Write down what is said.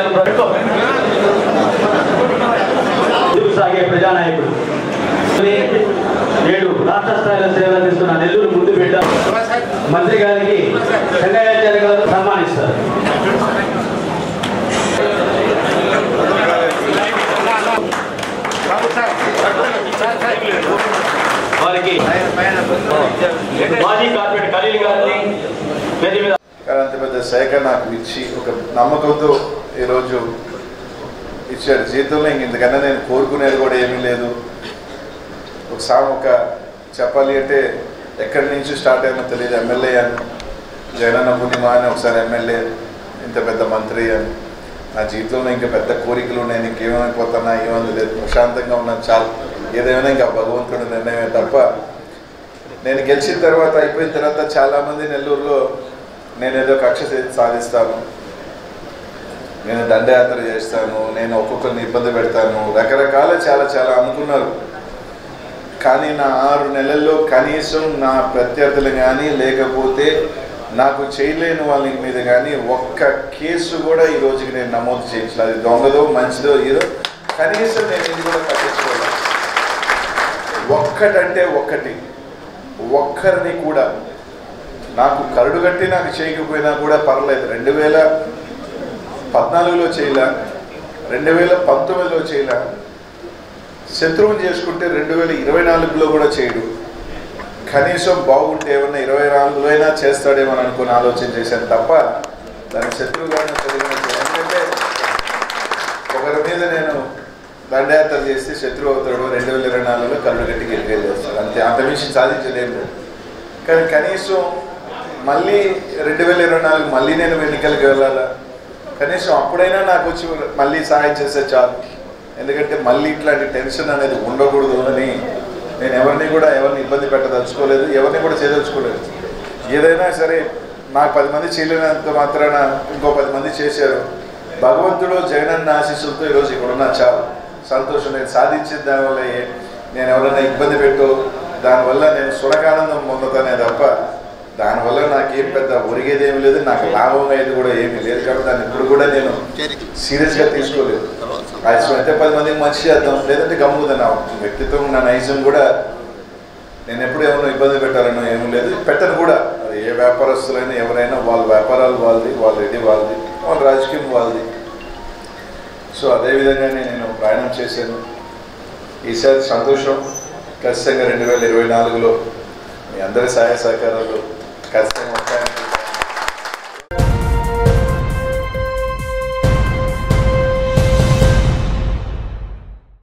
ముందుకు సాగే ప్రజానాయకుడు నేడు రాష్ట్ర స్థాయిలో సేవలు అందిస్తున్న నెల్లూరు ముందు బిడ్డ మంత్రి గారికి చెంగయ్యాచార్య గారు సన్మానిస్తారు వారికి మాజీ కార్పొరేట్ ఖలీల్ గారిని వేదిక మీద కానీ అంత పెద్ద శాఖ నాకు ఇచ్చి ఒక నమ్మకంతో ఈరోజు ఇచ్చాడు జీవితంలో ఇంక ఇంతకన్నా నేను కోరుకునేది కూడా ఏమీ లేదు ఒక సా ఒక చెప్పాలి అంటే ఎక్కడి నుంచి స్టార్ట్ అయ్యానో తెలియదు ఎమ్మెల్యే అని జగనన్న పూర్ణిమ అని ఒకసారి ఎమ్మెల్యే ఇంత పెద్ద మంత్రి అని నా జీవితంలో ఇంకా పెద్ద కోరికలు ఉన్నాయి ఇంకేమైపోతున్నా ఏమని లేదు ప్రశాంతంగా ఉన్నాను చాలు ఏదేమైనా ఇంకా భగవంతుడి నిర్ణయమే తప్ప నేను గెలిచిన తర్వాత అయిపోయిన తర్వాత చాలామంది నెల్లూరులో నేను ఏదో కక్ష సా- సాధిస్తాను నేను దండయాత్ర చేస్తాను నేను ఒక్కొక్కరిని ఇబ్బంది పెడతాను రకరకాల చాలా చాలా అనుకున్నారు కానీ నా ఆరు నెలల్లో కనీసం నా ప్రత్యర్థులు కానీ లేకపోతే నాకు చేయలేని వాళ్ళ మీద కానీ ఒక్క కేసు కూడా ఈ రోజుకి నేను నమోదు చేయించలేదు అది దొంగదో మంచిదో ఏదో కనీసం నేను ఇది కూడా పట్టించుకోలేదు ఒక్కటంటే ఒక్కటి ఒక్కరిని కూడా నాకు కరుడు కట్టి నాకు చేయకపోయినా కూడా పర్లేదు రెండు వేల పద్నాలుగులో చేయలే రెండు వేల పంతొమ్మిదిలో చేయలే శత్రువుని చేసుకుంటే రెండు వేల ఇరవై నాలుగులో కూడా చేయడు కనీసం బాగుంటే ఏమన్నా ఇరవై నాలుగులో అయినా చేస్తాడేమో అని అనుకుని ఆలోచన చేశాను తప్ప దాని శత్రువుగానే చదివిన ఎందుకంటే ఒకరి మీద నేను దండయాత్ర చేస్తే శత్రువు అవుతాడు రెండు వేల ఇరవై నాలుగులో కళ్ళు గట్టి గెలిపేస్తాడు అంతే అంతమించి సాధించలేం లేదు కానీ కనీసం మళ్ళీ రెండు వేల ఇరవై నాలుగు మళ్ళీ నేను ఎన్నికలకు వెళ్ళాలా కనీసం అప్పుడైనా నాకు వచ్చి మళ్ళీ సహాయం చేస్తే చాలు ఎందుకంటే మళ్ళీ ఇట్లాంటి టెన్షన్ అనేది ఉండకూడదు అని నేను ఎవరిని కూడా ఎవరిని ఇబ్బంది పెట్టదలుచుకోలేదు ఎవరిని కూడా చేయదలుచుకోలేదు ఏదైనా సరే నాకు పది మంది చేయలేనంత మాత్రాన ఇంకో పది మంది చేశారు భగవంతుడు జగనన్న ఆశీస్సులతో ఈరోజు ఇక్కడ ఉన్నా చాలు సంతోషం నేను సాధించిన దానివల్ల ఏ- నేను ఎవరైనా ఇబ్బంది పెట్టు దానివల్ల నేను సురకానందం పొందుతానే తప్ప దానివల్ల నాకేం పెద్ద ఒరిగేది ఏమి లేదు నాకు లాభం అయ్యేది కూడా ఏమీ లేదు కాబట్టి దాన్ని ఇప్పుడు కూడా నేను సీరియస్గా తీసుకోలేదు అవసరం అయితే పది మందికి మంచి చేద్దాం లేదంటే గమ్ముదా నా వ్యక్తిత్వం నా నైజం కూడా నేను ఎప్పుడు ఎవరినో ఇబ్బంది పెట్టాలనో ఏమీ లేదు పెట్టను కూడా అది ఏ వ్యాపారస్తులైనా ఎవరైనా వాళ్ళ వ్యాపారాలు వాళ్ళది వాళ్ళ ఇది వాళ్ళది వాళ్ళ రాజకీయం వాళ్ళది సో అదేవిధంగానే నేను ప్రయాణం చేశాను ఈసారి సంతోషం ఖచ్చితంగా రెండు వేల ఇరవై నాలుగులో మీ అందరి సహాయ సహకారాలు ఖచ్చితంగా ఉంటాయని